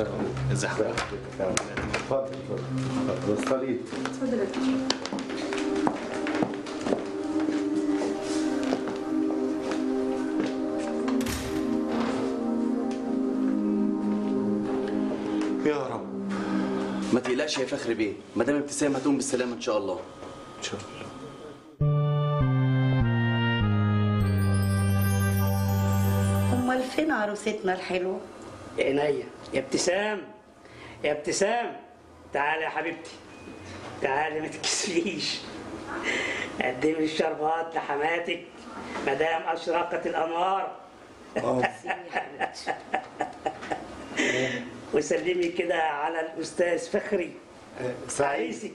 مساء النور ازي حضرتك اتفضل اتفضل وصلي اتفضل يا دكتور يا رب ما تقلقش يا فخر بيه مدام ابتسام هتقوم بالسلامه ان شاء الله ان شاء الله امال فين عروستنا الحلوه عينيا يا ابتسام يا ابتسام تعالي يا حبيبتي تعالي ما تكسفيش قدمي الشربات لحماتك مدام اشرقت الانوار وسلمي كده على الاستاذ فخري عريسك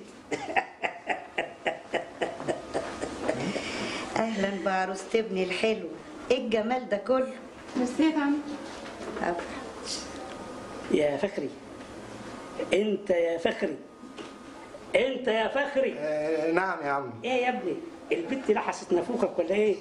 اهلا بعروسه ابني الحلو ايه الجمال ده كله ميرسي يا طعم أوه. يا فخري انت يا فخري انت يا فخري آه نعم يا عم ايه يا ابني البت لحست نافوخك ولا ايه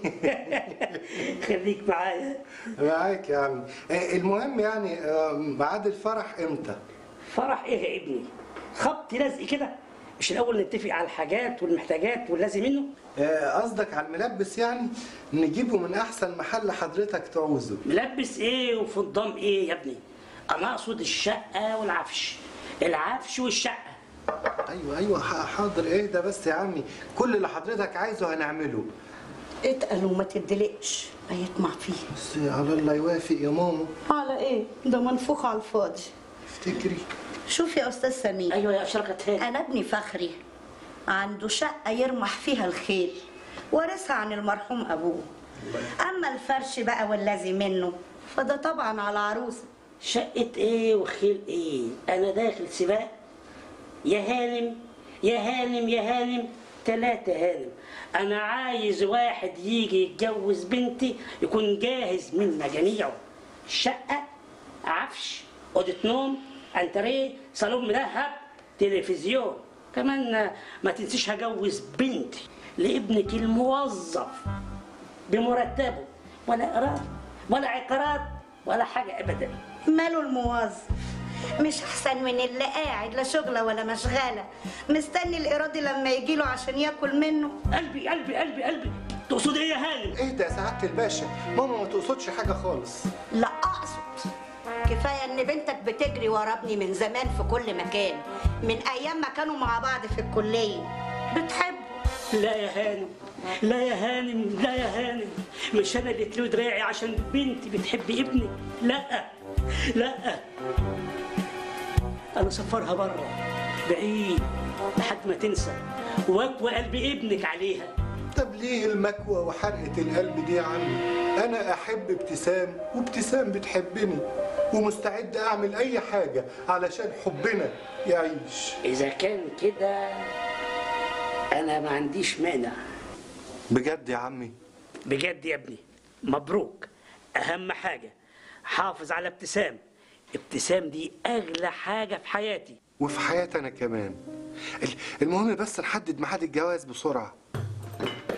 خليك معايا معاك يا عم آه المهم يعني آه ميعاد الفرح امتى؟ فرح ايه يا ابني خبط لزق كده مش الاول نتفق على الحاجات والمحتاجات واللازم منه آه، قصدك على الملبس يعني نجيبه من احسن محل حضرتك تعوزه ملبس ايه وفضام ايه يا ابني انا اقصد الشقه والعفش العفش والشقه ايوه ايوه ح- حاضر ايه ده بس يا عمي كل اللي حضرتك عايزه هنعمله اتقل وما تدلقش هيطمع فيه بس على الله يوافق يا ماما على ايه ده منفوخ على الفاضي افتكري شوف يا استاذ سمير ايوه يا اشرقت هاني انا ابني فخري عنده شقه يرمح فيها الخيل وارثها عن المرحوم ابوه اما الفرش بقى والذي منه فده طبعا على العروسه شقه ايه وخيل ايه انا داخل سباق يا هانم يا هانم يا هانم تلاتة هانم أنا عايز واحد يجي يتجوز بنتي يكون جاهز من مجاميعه شقة عفش أوضة نوم أنتريه صالون مذهب تلفزيون كمان ما تنسيش هجوز بنتي لابنك الموظف بمرتبه ولا إيراد ولا عقارات ولا حاجة أبدا ماله الموظف مش احسن من اللي قاعد لا شغله ولا مشغله مستني الارادي لما يجي له عشان ياكل منه قلبي قلبي قلبي قلبي تقصد ايه يا هانم؟ ايه ده يا سعاده الباشا ماما ما تقصدش حاجه خالص لا اقصد كفايه ان بنتك بتجري ورا ابني من زمان في كل مكان من ايام ما كانوا مع بعض في الكليه بتحبه لا يا هانم لا يا هانم لا يا هانم مش انا اللي اتلو دراعي عشان بنتي بتحب ابني لا لا انا سفرها بره بعيد لحد ما تنسى واكوى قلب ابنك عليها طب ليه المكوى وحرقه القلب دي يا عمي انا احب ابتسام وابتسام بتحبني ومستعد اعمل اي حاجه علشان حبنا يعيش اذا كان كده انا ما عنديش مانع بجد يا عمي بجد يا ابني مبروك اهم حاجه حافظ على ابتسام ابتسام دي اغلى حاجه في حياتي وفي حياتي انا كمان ال- المهم بس نحدد ميعاد الجواز بسرعه